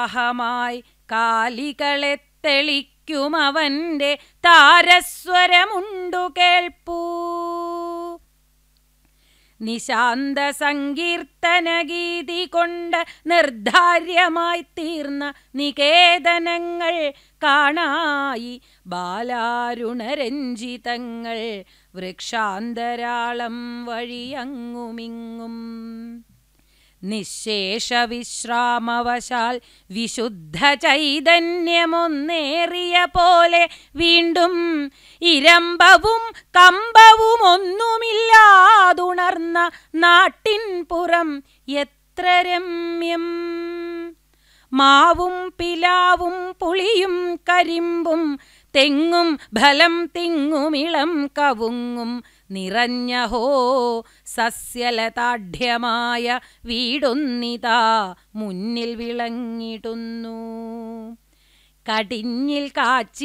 അഹമായി കാലികളെ തെളിക്കുമവന്റെ താരസ്വരമുണ്ടു കേൾപ്പൂ നിശാന്ത സങ്കീർത്തനഗീതി കൊണ്ട് നിർധാര്യമായി തീർന്ന നികേതനങ്ങൾ കാണായി ബാലാരുണരഞ്ജിതങ്ങൾ വൃക്ഷാന്തരാളം വഴിയങ്ങുമിങ്ങും നിശേഷ വിശ്രാമവശാൽ വിശുദ്ധ ചൈതന്യമൊന്നേറിയ പോലെ വീണ്ടും ഇരമ്പവും കമ്പവും ഒന്നുമില്ലാതുണർന്ന നാട്ടിൻ പുറം എത്ര രമ്യം മാവും പിലാവും പുളിയും കരിമ്പും തെങ്ങും ഫലം തിങ്ങുമിളം കവുങ്ങും നിറഞ്ഞഹോ സസ്യലതാഢ്യമായ വീടൊന്നിതാ മുന്നിൽ വിളങ്ങിടുന്നു കടിഞ്ഞിൽ കാച്ചി